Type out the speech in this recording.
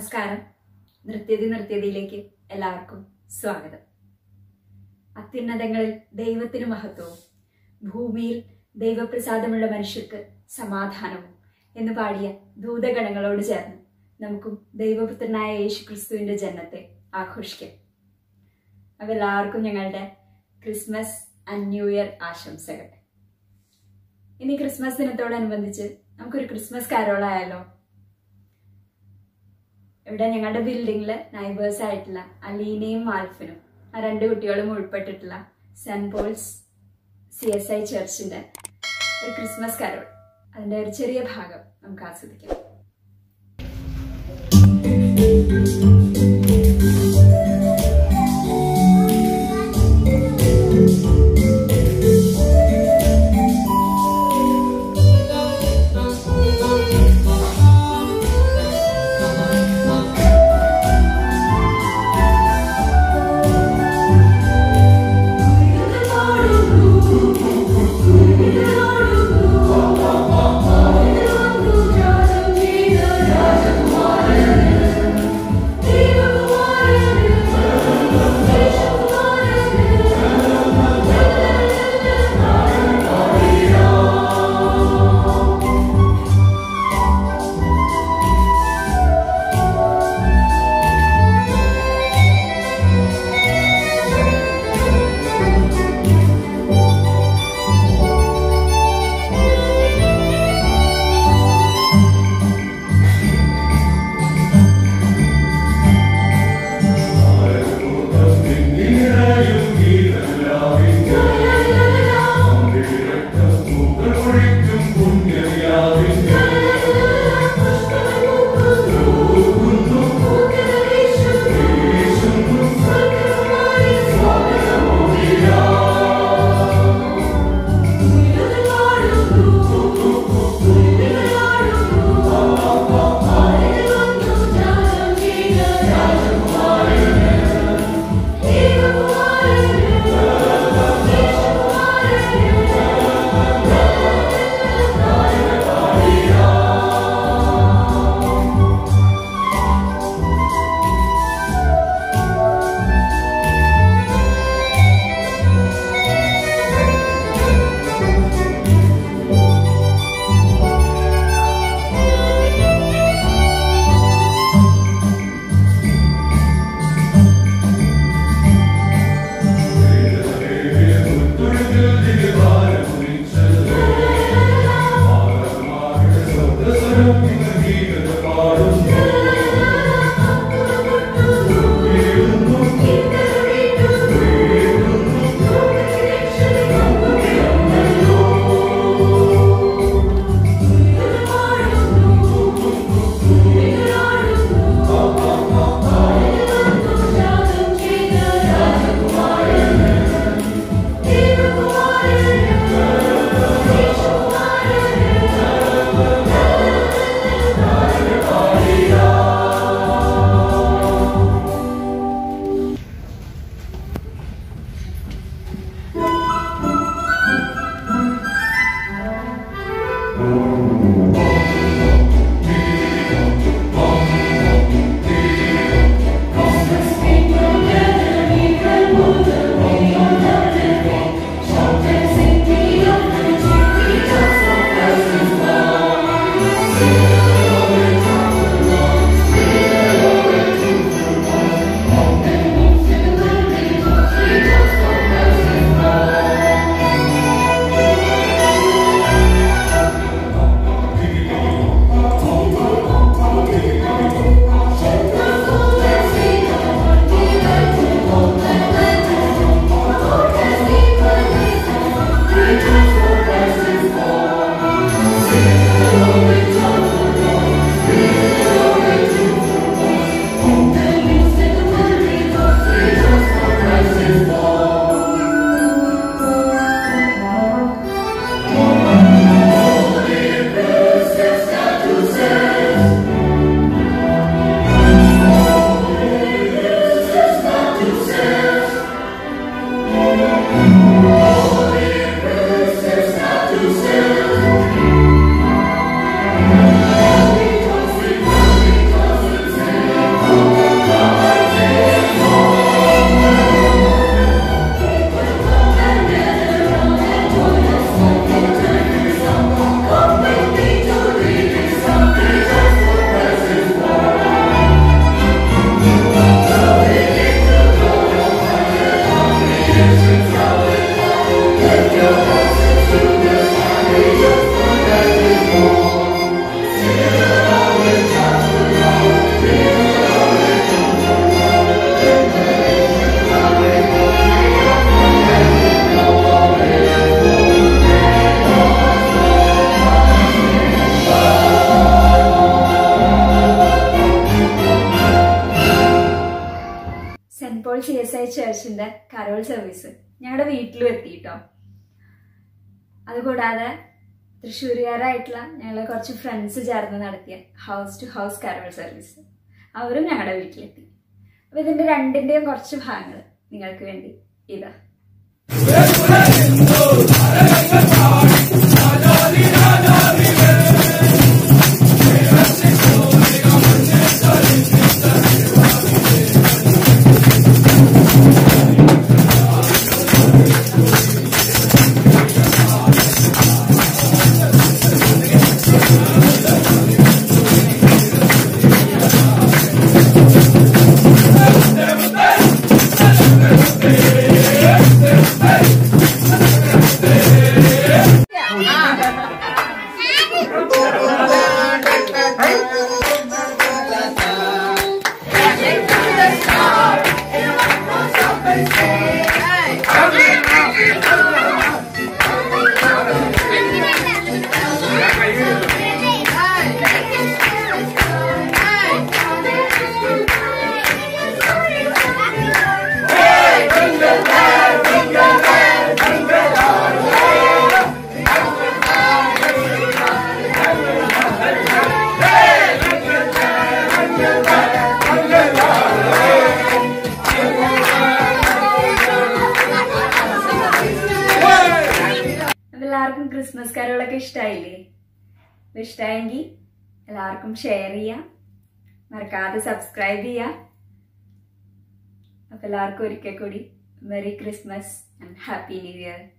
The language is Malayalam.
നമസ്കാരം നൃത്യതി നൃത്യതിയിലേക്ക് എല്ലാവർക്കും സ്വാഗതം അത്യുന്നതങ്ങളിൽ ദൈവത്തിന് മഹത്വവും ഭൂമിയിൽ ദൈവപ്രസാദമുള്ള മനുഷ്യർക്ക് സമാധാനവും എന്ന് പാടിയ ദൂതഗണങ്ങളോട് ചേർന്ന് നമുക്കും ദൈവപുത്രനായ യേശു ക്രിസ്തുവിന്റെ ജന്മത്തെ ആഘോഷിക്കാം അപ്പോൾ എല്ലാവർക്കും ഞങ്ങളുടെ ക്രിസ്മസ് ആൻഡ് ന്യൂ ഇയർ ആശംസകൾ ഇനി ക്രിസ്മസ് ദിനത്തോടനുബന്ധിച്ച് നമുക്കൊരു ക്രിസ്മസ് കാരോളായാലോ ഇവിടെ ഞങ്ങളുടെ ബിൽഡിങ്ങിൽ നൈബേഴ്സ് ആയിട്ടുള്ള അലീനയും ആൽഫിനും ആ രണ്ട് കുട്ടികളും ഉൾപ്പെട്ടിട്ടുള്ള saint Paul's C S I ചർച്ചിന്റെ ഒരു ക്രിസ്മസ് കരോൾ അതിന്റെ ഒരു ചെറിയ ഭാഗം നമുക്ക് ആസ്വദിക്കാം Jesus, കരോൾ സർവീസ് ഞങ്ങളുടെ വീട്ടിലും എത്തി കേട്ടോ അതുകൂടാതെ തൃശ്ശൂരുകാരായിട്ടുള്ള ഞങ്ങളെ കുറച്ച് ഫ്രണ്ട്സ് ചേർന്ന് നടത്തിയ house to house carol service അവരും ഞങ്ങളുടെ വീട്ടിലെത്തി അപ്പൊ ഇതിന്റെ രണ്ടിന്റെയും കുറച്ച് ഭാഗങ്ങൾ നിങ്ങൾക്ക് വേണ്ടി ഇതാ അപ്പൊ എല്ലാവർക്കും ക്രിസ്മസ് കരോളൊക്കെ ഇഷ്ടമായില്ലേ അപ്പൊ ഇഷ്ടമായെങ്കിൽ എല്ലാവർക്കും ഷെയർ ചെയ്യാം മറക്കാതെ സബ്സ്ക്രൈബ് ചെയ്യാം അപ്പൊ എല്ലാവർക്കും ഒരിക്കൽ കൂടി merry Christmas and happy new year